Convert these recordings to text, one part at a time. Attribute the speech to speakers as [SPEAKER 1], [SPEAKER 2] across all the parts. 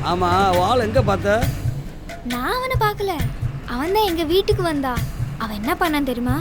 [SPEAKER 1] ஆமா வாள் எங்க பார்த்த
[SPEAKER 2] நான் அவனை பார்க்கல அவன் தான் எங்க வீட்டுக்கு வந்தா அவன் என்ன பண்ணான் தெரியுமா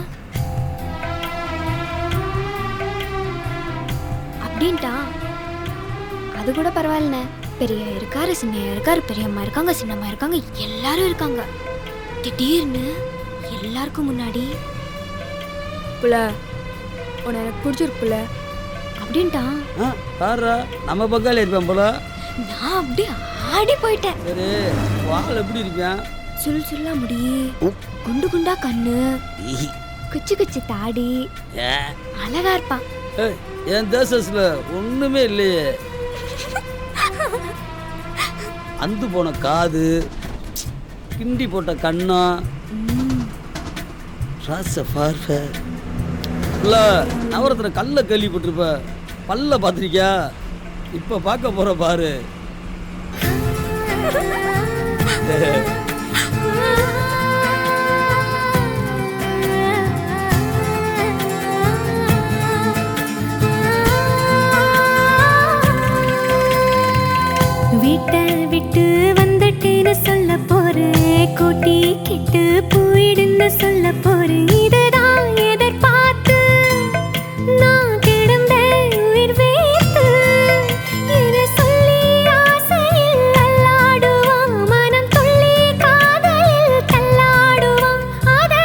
[SPEAKER 2] அப்படின்ட்டான் அது கூட பரவாயில்லண்ணே பெரிய இருக்காரு சின்னையா இருக்காரு பெரியம்மா இருக்காங்க சின்னம்மா இருக்காங்க எல்லாரும் இருக்காங்க திடீர்னு எல்லாருக்கும் முன்னாடி
[SPEAKER 3] புள்ள உன்னை எனக்கு பிடிச்சிருக்குல்ல
[SPEAKER 2] அப்படின்ட்டான்
[SPEAKER 1] ஆ, பாருடா நம்ம பக்கால இருப்பேன் போல
[SPEAKER 2] நான் அப்படியே ஆடி போயிட்டேன்
[SPEAKER 1] சரி வாள் எப்படி இருப்பேன்
[SPEAKER 2] சுல் சுல்லா முடி குண்டு குண்டா கண்ணு குச்சி குச்சி தாடி
[SPEAKER 1] ஏ,
[SPEAKER 2] அழகா இருப்பான்
[SPEAKER 1] ஏய், என் தேசஸ்ல ஒண்ணுமே இல்லையே அந்து போன காது கிண்டி போட்ட கண்ணம் ராச பார்வை இல்ல நவரத்துல கல்ல கேள்விப்பட்டிருப்ப பல்ல பார்த்திருக்கியா இப்ப பார்க்க போற பாரு
[SPEAKER 4] வீட்டை விட்டு வந்துட்டேன்னு சொல்ல போறேன் கூட்டி கிட்டு போயிடுன்னு சொல்ல போறேன் இதுதான் எதிர்பார்த்து நான் கிடந்தேன் உயிர் வைத்து என சொல்லி ஆசையில் அல்லாடுவான் மனம் துள்ளி காதலில் தள்ளாடுவான் அதை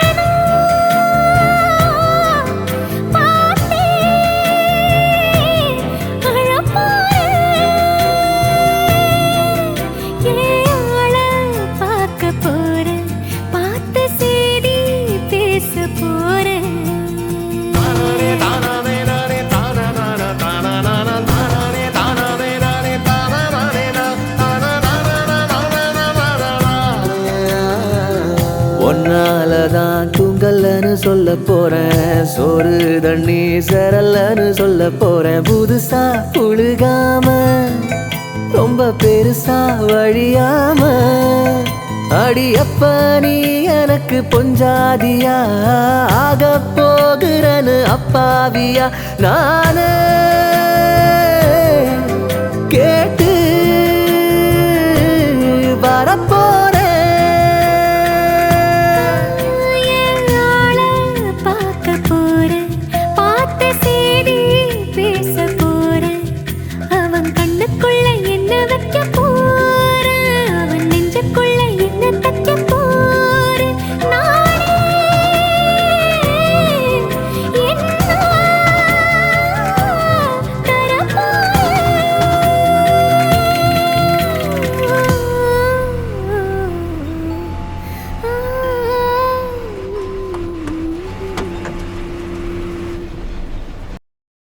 [SPEAKER 4] நான் பார்த்தேன் அழப்பான பார்க்க போறேன் பார்த்த செய்தி பேச போறேன்
[SPEAKER 5] ஒன்னாலதான் தூங்கலன்னு சொல்ல போறேன் சோறு தண்ணி சரலன்னு சொல்ல போறேன் புதுசா புழுகாம ரொம்ப பெருசா வழியாம அடி அப்ப நீ எனக்கு பொஞ்சாதியா ஆக போகிறன்னு அப்பாவியா நானே கேட்டு வரப்போறேன்
[SPEAKER 4] ஆள பார்க்க போறேன் பார்த்த செய்தி பேச போறேன் அவன் கண்ணுக்குள்ள என்ன வைக்க போறேன்